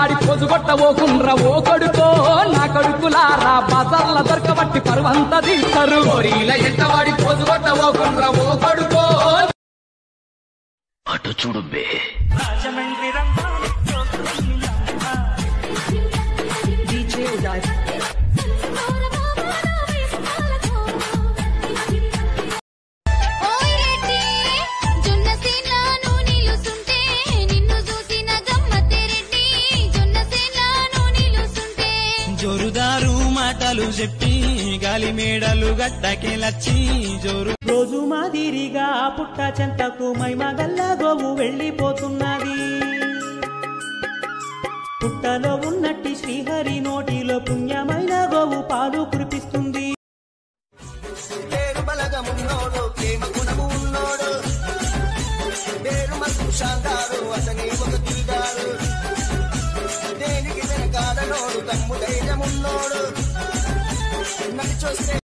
వాడి పొజుగొట్ట ఓ కుండ్ర ఓ కొడుకో నా కొడుకులారా బజార్ల దొరకబట్టి పరువంత తీస్తారు గోరీల ఎంట వాడి పొజుగొట్ట ఓ కుండ్ర ఓ కొడుకో అటు చూడు బే ఓయేటి జొన్న సేనాను నిలుసుంటే నిన్ను చూసిన గమ్మత్తెరెడ్డి జొన్న సేనాను నిలుసుంటే జోరుదారు మాటలు చెప్పి గాలి మేడలు గట్టకెలచ్చి జోరు రోజు మాదిరిగా ఆ పుట్ట చెంతకు మైమగల్ల గోవు వెళ్ళిపోతున్నది పుట్టలో ఉన్నట్టి శ్రీహరి నోటిలో పుణ్యమైన గోవు పాలు కురిపిస్తుంది పేరు బలగమున్నోడు ప్రేమ గుణము ఉన్నోడు పేరు మనసు షాందారు అతని ఒక తీగారు దేనికి వెనకాలనోడు తమ్ము ధైర్యమున్నోడు నడిచొస్తే